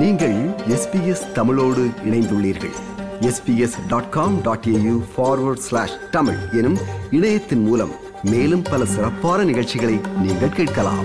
நீங்கள் எஸ்பிஎஸ் தமிழோடு இணைந்துள்ளீர்கள் SBS dot com dot AU forward slash Tamil எனும் இணையத்தின் மூலம் மேலும் பல சிறப்பான நிகழ்ச்சிகளை நீங்கள் கேட்கலாம்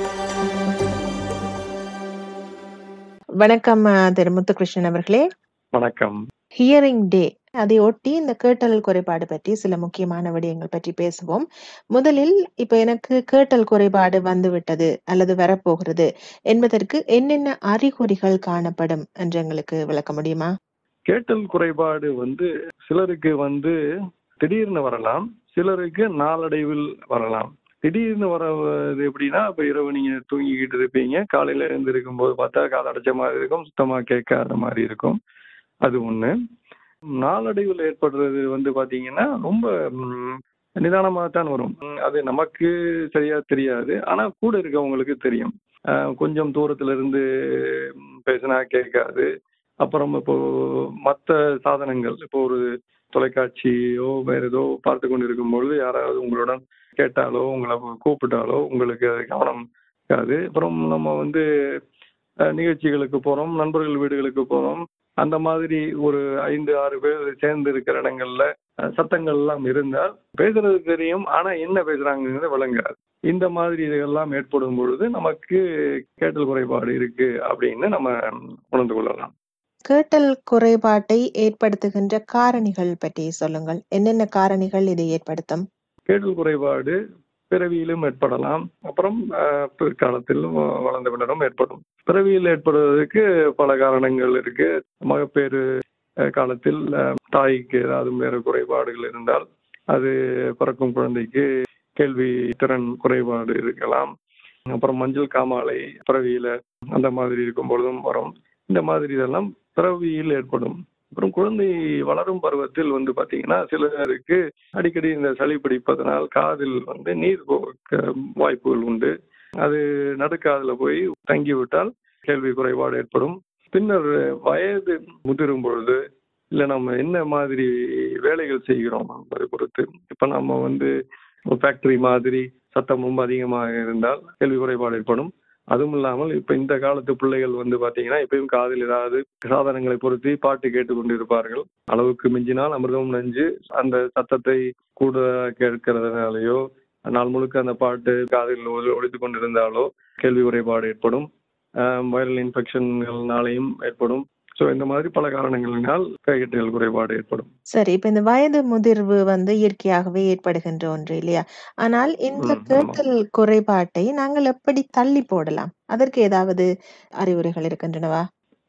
வணக்கம் அஹ், திரு முத்துகிருஷ்ணன் அவர்களே வணக்கம் ஹியரிங் டே அதை ஒட்டி இந்த கேட்டல் குறைபாடு பற்றி சில முக்கியமான விடயங்கள் பற்றி பேசுவோம் முதலில் இப்ப எனக்கு கேட்டல் குறைபாடு வந்து விட்டது அல்லது வரப்போகிறது என்பதற்கு என்னென்ன அறிகுறிகள் காணப்படும் என்று எங்களுக்கு விளக்க முடியுமா கேட்டல் குறைபாடு வந்து சிலருக்கு வந்து திடீர்னு வரலாம் சிலருக்கு நாளடைவில் வரலாம் திடீர்னு வர்றது எப்படின்னா இப்ப இரவு நீங்க தூங்கிக்கிட்டு இருப்பீங்க காலையில எழுந்திருக்கும் போது பார்த்தா காது அடைச்ச மாதிரி இருக்கும் சுத்தமா கேட்காத மாதிரி இருக்கும் அது ஒண்ணு நாளடைவில் ஏற்படுறது வந்து பாத்தீங்கன்னா ரொம்ப ம், நிதானமா தான் வரும் ம், அது நமக்கு சரியா தெரியாது ஆனா கூட இருக்கவங்களுக்கு தெரியும் அஹ், கொஞ்சம் தூரத்துல இருந்து ம், பேசினா கேட்காது அப்புறம் இப்போ மற்ற சாதனங்கள் இப்போ ஒரு தொலைக்காட்சியோ வேற ஏதோ பார்த்து கொண்டு இருக்கும் பொழுது யாராவது உங்களுடன் கேட்டாலோ உங்களை கூப்பிட்டாலோ உங்களுக்கு அது கவனம் இருக்காது அப்புறம் நம்ம வந்து அஹ், நிகழ்ச்சிகளுக்கு போறோம் நண்பர்கள் வீடுகளுக்கு போறோம் அந்த மாதிரி ஒரு ஐந்து ஆறு பேர் சேர்ந்து இருக்கிற இடங்கள்ல அஹ், சத்தங்கள் எல்லாம் இருந்தால் பேசுறது தெரியும் ஆனா என்ன பேசுறாங்கிறது விளங்காது இந்த மாதிரி இதெல்லாம் ஏற்படும் பொழுது நமக்கு கேட்டல் குறைபாடு இருக்கு அப்படின்னு நம்ம உணர்ந்து கொள்ளலாம் கேட்டல் குறைபாட்டை ஏற்படுத்துகின்ற காரணிகள் பற்றி சொல்லுங்கள் என்னென்ன காரணிகள் இதை ஏற்படுத்தும் கேட்டல் குறைபாடு பிறவியிலும் ஏற்படலாம் அப்புறம் அஹ், பிற்காலத்திலும் வளர்ந்த பின்னரும் ஏற்படும் பிறவியில் ஏற்படுவதற்கு பல காரணங்கள் இருக்கு மகப்பேறு அஹ், காலத்தில் அஹ், தாய்க்கு ஏதாவது வேறு குறைபாடுகள் இருந்தால் அது பிறக்கும் குழந்தைக்கு கேள்வி திறன் குறைபாடு இருக்கலாம் அப்புறம் மஞ்சள் காமாலை பிறவியில அந்த மாதிரி இருக்கும் பொழுதும் வரும் இந்த மாதிரி இதெல்லாம் பிறவியில் ஏற்படும் அப்புறம் குழந்தை வளரும் பருவத்தில் வந்து பாத்தீங்கன்னா சிலருக்கு அடிக்கடி இந்த சளி பிடிப்பதனால் காதில் வந்து நீர் போக வாய்ப்புகள் உண்டு அது நடுக்காதுல போய் தங்கி விட்டால் கேள்வி குறைபாடு ஏற்படும் பின்னர் வயது முதிரும் பொழுது இல்ல நம்ம என்ன மாதிரி வேலைகள் செய்கிறோம் என்பதை பொறுத்து இப்ப நம்ம வந்து ஒரு ஃபேக்டரி மாதிரி சத்தம் ரொம்ப அதிகமாக இருந்தால் கேள்வி குறைபாடு ஏற்படும் அதுவும் இல்லாமல் இப்ப இந்த காலத்து பிள்ளைகள் வந்து பாத்தீங்கன்னா எப்பயும் காதில் ஏதாவது சாதனங்களை பொருத்தி பாட்டு கேட்டு கொண்டிருப்பார்கள் அளவுக்கு மிஞ்சினால் அமிர்தம் நஞ்சு அந்த சத்தத்தை கூட கேட்கறதுனாலயோ நாள் முழுக்க அந்த பாட்டு காதில் ஒலி- ஒலித்துக் கொண்டிருந்தாலோ கேள்வி குறைபாடு ஏற்படும் வைரல் இன்ஃபெக்ஷன்கள்னாலையும் ஏற்படும் ஸோ இந்த மாதிரி பல காரணங்களினால் கைகட்டுகள் குறைபாடு ஏற்படும் சரி இப்ப இந்த வயது முதிர்வு வந்து இயற்கையாகவே ஏற்படுகின்ற ஒன்று இல்லையா ஆனால் இந்த ம், ஆமா. கேட்டல் குறைபாட்டை நாங்கள் எப்படி தள்ளி போடலாம் அதற்கு ஏதாவது அறிவுரைகள் இருக்கின்றனவா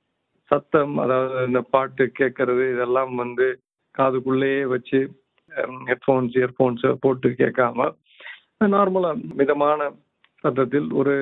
சத்தம் அதாவது இந்த பாட்டு கேட்கறது இதெல்லாம் வந்து காதுக்குள்ளேயே வச்சு ஹெட்ஃபோன்ஸ் இயர்ஃபோன்ஸ் போட்டு கேட்காம நார்மலா மிதமான சத்தத்தில் ஒரு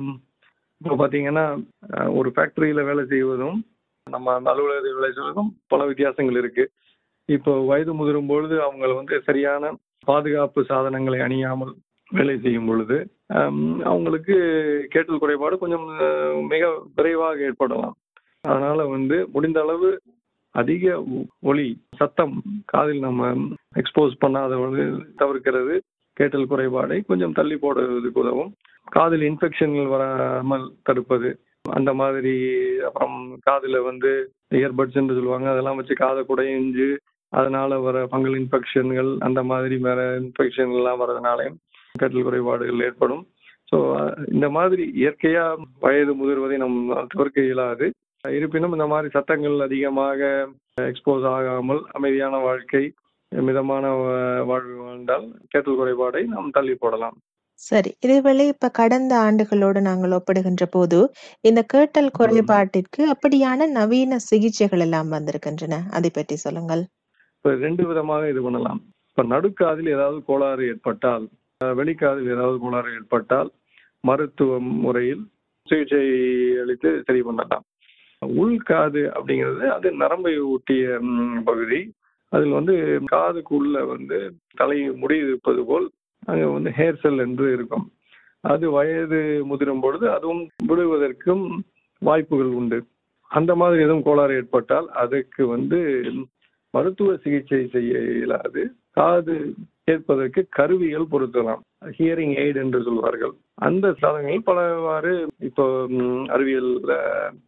இப்போ பார்த்தீங்கன்னா அஹ், ஒரு ஃபேக்டரியில வேலை செய்வதும் நம்ம அந்த அலுவலகத்தில் வேலை செய்வதும் பல வித்தியாசங்கள் இருக்கு இப்போ வயது முதிரும் பொழுது அவங்க வந்து சரியான பாதுகாப்பு சாதனங்களை அணியாமல் வேலை செய்யும் பொழுது ஹம், அவங்களுக்கு கேட்டல் குறைபாடு கொஞ்சம் அஹ், மிக விரைவாக ஏற்படலாம் அதனால வந்து முடிந்த அளவு அதிக ஒ- ஒலி சத்தம் காதில் நம்ம எக்ஸ்போஸ் பண்ணாத வந்து தவிர்க்கிறது கேட்டல் குறைபாடை கொஞ்சம் தள்ளி போடுவதற்கு உதவும் காதில் இன்ஃபெக்ஷன்கள் வராமல் தடுப்பது அந்த மாதிரி அப்புறம் காதுல வந்து இயர்பட்ஸ் என்று சொல்லுவாங்க அதெல்லாம் வச்சு காதை குடைஞ்சு அதனால வர ஃபங்கல் இன்ஃபெக்ஷன்கள் அந்த மாதிரி வேற இன்ஃபெக்ஷன் எல்லாம் வரதுனாலையும் கேட்டல் குறைபாடுகள் ஏற்படும் ஸோ இந்த மாதிரி இயற்கையா வயது முதிர்வதை நம்ம தவிர்க்க இயலாது இருப்பினும் இந்த மாதிரி சத்தங்கள் அதிகமாக எக்ஸ்போஸ் ஆகாமல் அமைதியான வாழ்க்கை மிதமான வா- வாழ்வு வாழ்ந்தால் கேட்டல் குறைபாடை நாம் தள்ளி போடலாம் சரி இதேவேளை இப்ப கடந்த ஆண்டுகளோடு நாங்கள் ஒப்பிடுகின்ற போது இந்த கேட்டல் குறைபாட்டிற்கு அப்படியான நவீன சிகிச்சைகள் எல்லாம் வந்திருக்கின்றன அதை பற்றி சொல்லுங்கள் இப்போ ரெண்டு விதமாக இது பண்ணலாம் இப்போ நடுக்காதில் ஏதாவது கோளாறு ஏற்பட்டால் அஹ், வெளிக்காதில் ஏதாவது கோளாறு ஏற்பட்டால் மருத்துவ முறையில் சிகிச்சை அளித்து சரி பண்ணலாம் உள்காது அப்படிங்கிறது அது நரம்பை ஒட்டிய ம், பகுதி அதில் வந்து காதுக்குள்ள வந்து தலை முடி இருப்பது போல் அங்கே வந்து ஹேர் செல் என்று இருக்கும் அது வயது முதிரும் பொழுது அதுவும் விடுவதற்கும் வாய்ப்புகள் உண்டு அந்த மாதிரி எதுவும் கோளாறு ஏற்பட்டால் அதுக்கு வந்து மருத்துவ சிகிச்சை செய்ய இயலாது காது கேட்பதற்கு கருவிகள் பொருத்தலாம் ஹியரிங் எய்ட் என்று சொல்வார்கள் அந்த சாதனங்கள் பலவாறு இப்போ ம், அறிவியல்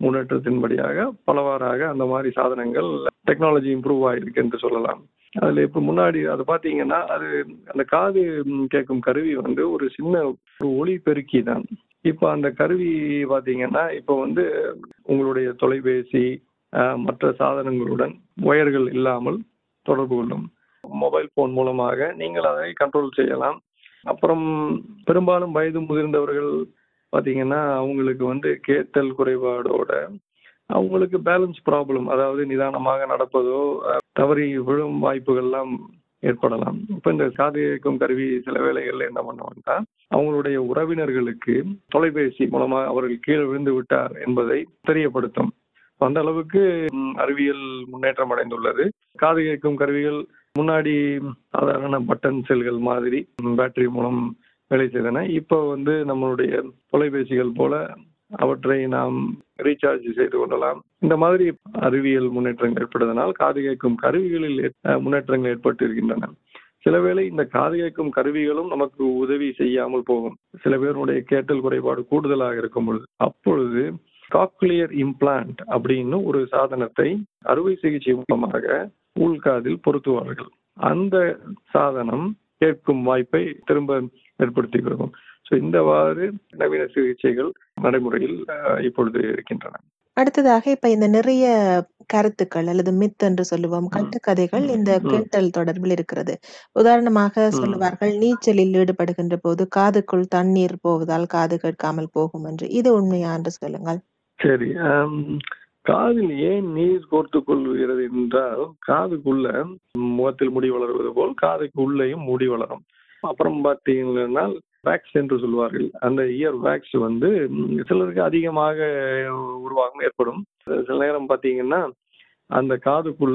முன்னேற்றத்தின்படியாக பலவாறாக அந்த மாதிரி சாதனங்கள் டெக்னாலஜி இம்ப்ரூவ் ஆயிருக்கு என்று சொல்லலாம் அதுல இப்ப முன்னாடி அது பாத்தீங்கன்னா அது அந்த காது ம், கேட்கும் கருவி வந்து ஒரு சின்ன ஒரு ஒளி பெருக்கி தான் இப்ப அந்த கருவி பாத்தீங்கன்னா இப்ப வந்து உங்களுடைய தொலைபேசி அஹ், மற்ற சாதனங்களுடன் ஒயர்கள் இல்லாமல் தொடர்பு கொள்ளும் மொபைல் போன் மூலமாக நீங்கள் அதை கண்ட்ரோல் செய்யலாம் அப்புறம் பெரும்பாலும் வயது முதிர்ந்தவர்கள் பாத்தீங்கன்னா அவங்களுக்கு வந்து கேட்டல் குறைபாடோட அவங்களுக்கு பேலன்ஸ் ப்ராப்ளம் அதாவது நிதானமாக நடப்பதோ அஹ், தவறி விழும் வாய்ப்புகள்லாம் ஏற்படலாம் இப்ப இந்த காது கேட்கும் கருவி சில வேளைகள்ல என்ன பண்ணுவாங்கன்னா அவங்களுடைய உறவினர்களுக்கு தொலைபேசி மூலமாக அவர்கள் கீழே விழுந்து விட்டார் என்பதை தெரியப்படுத்தும் அந்த அளவுக்கு ம், அறிவியல் முன்னேற்றம் அடைந்துள்ளது காது கேட்கும் கருவிகள் முன்னாடி சாதாரண பட்டன் செல்கள் மாதிரி பேட்டரி மூலம் வேலை செய்தன இப்போ வந்து நம்மளுடைய தொலைபேசிகள் போல அவற்றை நாம் ரீசார்ஜ் செய்து கொள்ளலாம் இந்த மாதிரி அறிவியல் முன்னேற்றங்கள் ஏற்பட்டதனால் காது கேட்கும் கருவிகளில் ஏற்- முன்னேற்றங்கள் ஏற்பட்டு இருக்கின்றன சில வேளை இந்த காது கேட்கும் கருவிகளும் நமக்கு உதவி செய்யாமல் போகும் சில பேருடைய கேட்டல் குறைபாடு கூடுதலாக இருக்கும் பொழுது அப்பொழுது காக்லியர் இம்ப்ளான்ட் அப்படின்னு ஒரு சாதனத்தை அறுவை சிகிச்சை மூலமாக உள்காதில் பொருத்துவார்கள் அந்த சாதனம் கேட்கும் வாய்ப்பை திரும்ப ஏற்படுத்தி கொடுக்கும் ஸோ இந்தவாறு நவீன சிகிச்சைகள் நடைமுறையில் அஹ், இப்பொழுது இருக்கின்றன அடுத்ததாக இப்ப இந்த நிறைய கருத்துக்கள் அல்லது மித் என்று சொல்லுவோம் ம். கட்டுக்கதைகள் இந்த ம். கேட்டல் தொடர்பில் இருக்கிறது உதாரணமாக ம். சொல்லுவார்கள் நீச்சலில் ஈடுபடுகின்ற போது காதுக்குள் தண்ணீர் போவதால் காது கேட்காமல் போகும் என்று இது உண்மையா என்று சொல்லுங்கள் சரி ஆம், காதில் ஏன் நீர் கோர்த்துக் கொள்கிறது என்றால் காதுக்குள்ள முகத்தில் முடி வளருவது போல் காதுக்கு உள்ளேயும் முடி வளரும் அப்புறம் பார்த்தீங்கன்னா வேக்ஸ் என்று சொல்வார்கள் அந்த இயர் வேக்ஸ் வந்து ம், சிலருக்கு அதிகமாக உருவாகும் ஏற்படும் சில நேரம் பார்த்தீங்கன்னா அந்த காதுக்குள்ள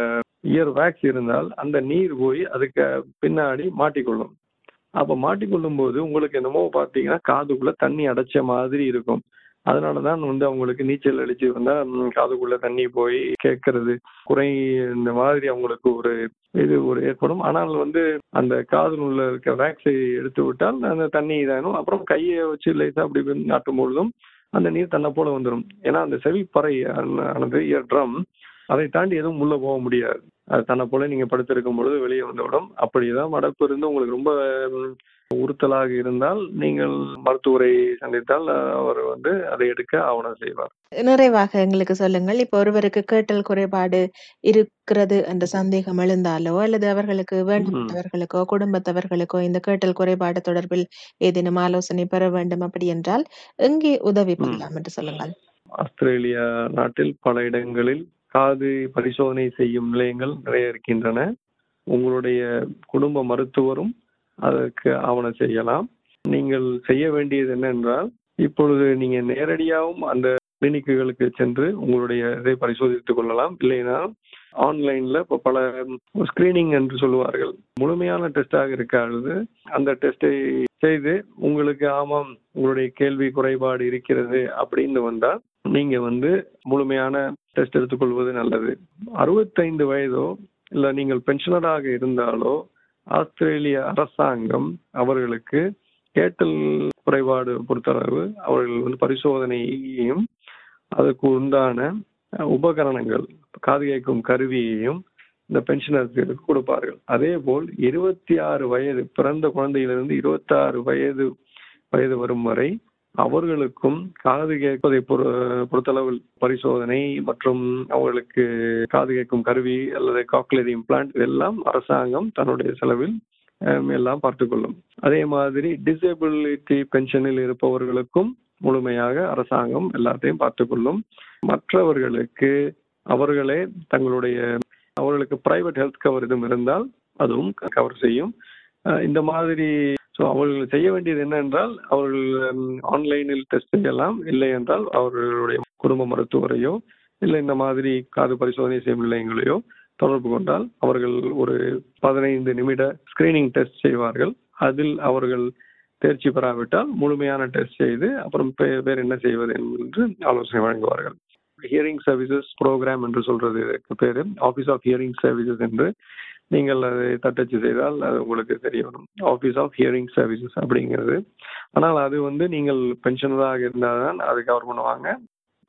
இயர் வேக்ஸ் இருந்தால் அந்த நீர் போய் அதுக்கு பின்னாடி மாட்டிக்கொள்ளும் அப்ப மாட்டிக்கொள்ளும் போது உங்களுக்கு என்னமோ பார்த்தீங்கன்னா காதுக்குள்ள தண்ணி அடைச்ச மாதிரி இருக்கும் அதனாலதான் வந்து அவங்களுக்கு நீச்சல் அடிச்சு வந்தா ம், காதுக்குள்ள தண்ணி போய் கேட்கறது குறை இந்த மாதிரி அவங்களுக்கு ஒரு இது ஒரு ஏற்படும் ஆனால் வந்து அந்த காதில் உள்ள இருக்க வேக்ஸை எடுத்து விட்டால் அந்த தண்ணி இதாகும் அப்புறம் கையை வச்சு லைட்டா அப்படி இப்படி நாட்டும் பொழுதும் அந்த நீர் தன்னை போல வந்துடும் ஏன்னா அந்த செவிப்பறை ஆனது ட்ரம் அதை தாண்டி எதுவும் உள்ள போக முடியாது அது தன்னை போல நீங்க படுத்திருக்கும் பொழுது வெளியே வந்துவிடும் அப்படிதான் மடப்பு இருந்து உங்களுக்கு ரொம்ப ம், உறுத்தலாக இருந்தால் நீங்கள் மருத்துவரை சந்தித்தால் அவர் வந்து அதை எடுக்க ஆவணம் செய்வார் நிறைவாக எங்களுக்கு சொல்லுங்கள் இப்போ ஒருவருக்கு கேட்டல் குறைபாடு இருக்கிறது என்ற சந்தேகம் எழுந்தாலோ அல்லது அவர்களுக்கு வேண்டப்பட்டவர்களுக்கோ குடும்பத்தவர்களுக்கோ இந்த கேட்டல் குறைபாடு தொடர்பில் ஏதேனும் ஆலோசனை பெற வேண்டும் அப்படி என்றால் எங்கே உதவி ம். பெறலாம் என்று சொல்லுங்கள் ஆஸ்திரேலியா நாட்டில் பல இடங்களில் காது பரிசோதனை செய்யும் நிலையங்கள் நிறைய இருக்கின்றன உங்களுடைய குடும்ப மருத்துவரும் அதற்கு ஆவணம் செய்யலாம் நீங்கள் செய்ய வேண்டியது என்னென்றால் இப்பொழுது நீங்க நேரடியாகவும் அந்த கிளினிக்குகளுக்கு சென்று உங்களுடைய இதை பரிசோதித்துக் கொள்ளலாம் இல்லைன்னா ஆன்லைன்ல இப்போ பல ஸ்கிரீனிங் என்று சொல்லுவார்கள் முழுமையான டெஸ்டாக இருக்காது அந்த டெஸ்டை செய்து உங்களுக்கு ஆமாம் உங்களுடைய கேள்வி குறைபாடு இருக்கிறது அப்படின்னு வந்தால் நீங்க வந்து முழுமையான டெஸ்ட் எடுத்துக்கொள்வது நல்லது அறுபத்தைந்து வயதோ இல்ல நீங்கள் பென்ஷனராக இருந்தாலோ ஆஸ்திரேலிய அரசாங்கம் அவர்களுக்கு கேட்டல் குறைபாடு பொறுத்தளவு அவர்கள் வந்து பரிசோதனையையும் அதுக்கு உண்டான அஹ், உபகரணங்கள் காது கேட்கும் கருவியையும் இந்த பென்ஷனர்களுக்கு கொடுப்பார்கள் அதே போல் இருபத்தி ஆறு வயது பிறந்த குழந்தையிலிருந்து இருபத்தி ஆறு வயது வயது வரும் வரை அவர்களுக்கும் காது கேட்பதை பொறு- பொறுத்தளவில் பரிசோதனை மற்றும் அவர்களுக்கு காது கேட்கும் கருவி அல்லது காக்லரி இம்ப்ளான்ட் இதெல்லாம் அரசாங்கம் தன்னுடைய செலவில் ஹம், எல்லாம் பார்த்துக்கொள்ளும் அதே மாதிரி டிசபிலிட்டி பென்ஷனில் இருப்பவர்களுக்கும் முழுமையாக அரசாங்கம் எல்லாத்தையும் பார்த்துக்கொள்ளும் மற்றவர்களுக்கு அவர்களே தங்களுடைய அவர்களுக்கு பிரைவேட் ஹெல்த் கவர் எதுவும் இருந்தால் அதுவும் கவர் செய்யும் அஹ் இந்த மாதிரி ஸோ அவர்கள் செய்ய வேண்டியது என்னவென்றால் அவர்கள் ஆன்லைனில் டெஸ்ட் செய்யலாம் இல்லை என்றால் அவர்களுடைய குடும்ப மருத்துவரையோ இல்லை இந்த மாதிரி காது பரிசோதனை செய்யும் நிலையங்களையோ தொடர்பு கொண்டால் அவர்கள் ஒரு பதினைந்து நிமிட ஸ்கிரீனிங் டெஸ்ட் செய்வார்கள் அதில் அவர்கள் தேர்ச்சி பெறாவிட்டால் முழுமையான டெஸ்ட் செய்து அப்புறம் பே- வேறு என்ன செய்வது என்று ஆலோசனை வழங்குவார்கள் ஹியரிங் சர்வீசஸ் ப்ரோக்ராம் என்று சொல்றது இதுக்கு பேரு ஆஃபீஸ் ஆஃப் ஹியரிங் சர்வீசஸ் என்று நீங்கள் அதை தட்டச்சு செய்தால் அது உங்களுக்கு தெரிய வரும் ஆஃபீஸ் ஆஃப் ஹியரிங் சர்வீசஸ் அப்படிங்கிறது ஆனால் அது வந்து நீங்கள் பென்ஷனராக இருந்தால் தான் அது கவர் பண்ணுவாங்க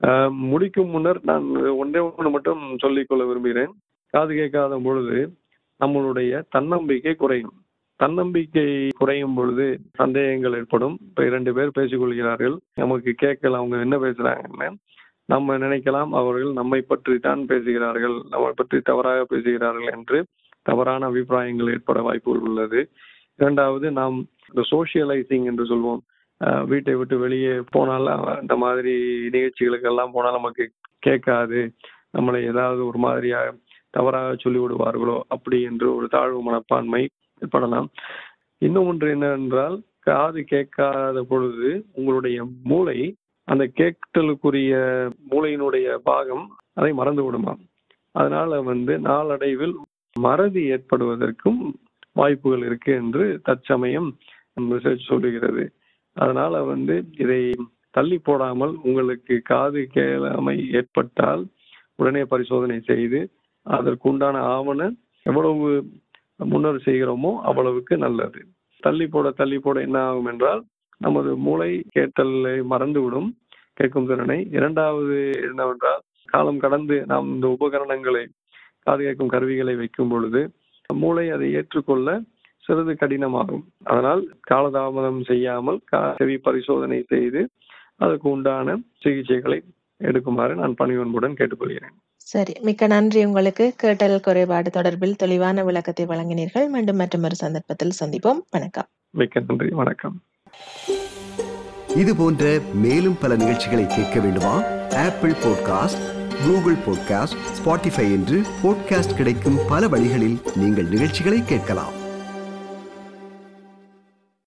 ஆஹ் முடிக்கும் முன்னர் நான் ஒன்றே ஒன்று மட்டும் சொல்லிக்கொள்ள விரும்புகிறேன் காது கேட்காத பொழுது நம்மளுடைய தன்னம்பிக்கை குறையும் தன்னம்பிக்கை குறையும் பொழுது சந்தேகங்கள் ஏற்படும் இப்ப இரண்டு பேர் பேசிக்கொள்கிறார்கள் நமக்கு கேட்கல அவங்க என்ன பேசுறாங்கன்னு நம்ம நினைக்கலாம் அவர்கள் நம்மை பற்றி தான் பேசுகிறார்கள் நம்மை பற்றி தவறாக பேசுகிறார்கள் என்று தவறான அபிப்பிராயங்கள் ஏற்பட வாய்ப்புகள் உள்ளது இரண்டாவது நாம் இந்த சோசியலைசிங் என்று சொல்வோம் அஹ் வீட்டை விட்டு வெளியே போனாலும் இந்த மாதிரி நிகழ்ச்சிகளுக்கெல்லாம் போனால் நமக்கு கேட்காது நம்மளை ஏதாவது ஒரு மாதிரியா தவறாக சொல்லி விடுவார்களோ அப்படி என்று ஒரு தாழ்வு மனப்பான்மை ஏற்படலாம் இன்னும் ஒன்று என்னவென்றால் காது கேட்காத பொழுது உங்களுடைய மூளை அந்த கேட்டலுக்குரிய மூளையினுடைய பாகம் அதை மறந்து விடுமாம் அதனால வந்து நாளடைவில் மறதி ஏற்படுவதற்கும் வாய்ப்புகள் இருக்கு என்று தற்சமயம் ரிசர்ச் சொல்லுகிறது அதனால வந்து இதை தள்ளி போடாமல் உங்களுக்கு காது கேளாமை ஏற்பட்டால் உடனே பரிசோதனை செய்து அதற்கு உண்டான ஆவண எவ்வளவு முன்னர் செய்கிறோமோ அவ்வளவுக்கு நல்லது தள்ளி போட தள்ளி போட என்ன ஆகும் என்றால் நமது மூளை கேட்டலை மறந்துவிடும் கேட்கும் திறனை இரண்டாவது என்னவென்றால் காலம் கடந்து நாம் இந்த உபகரணங்களை காது கேட்கும் கருவிகளை வைக்கும் பொழுது மூளை அதை ஏற்றுக்கொள்ள சிறிது கடினமாகும் அதனால் காலதாமதம் செய்யாமல் கா- செவி பரிசோதனை செய்து அதுக்கு உண்டான சிகிச்சைகளை எடுக்குமாறு நான் பணிவன்புடன் கேட்டுக்கொள்கிறேன் சரி மிக்க நன்றி உங்களுக்கு கேட்டல் குறைபாடு தொடர்பில் தெளிவான விளக்கத்தை வழங்கினீர்கள் மீண்டும் மற்றொரு சந்தர்ப்பத்தில் சந்திப்போம் வணக்கம் மிக்க நன்றி வணக்கம் இது போன்ற மேலும் பல நிகழ்ச்சிகளை கேட்க வேண்டுமா Apple podcast Google podcast Spotify என்று பாட்காஸ்ட் கிடைக்கும் பல வழிகளில் நீங்கள் நிகழ்ச்சிகளை கேட்கலாம்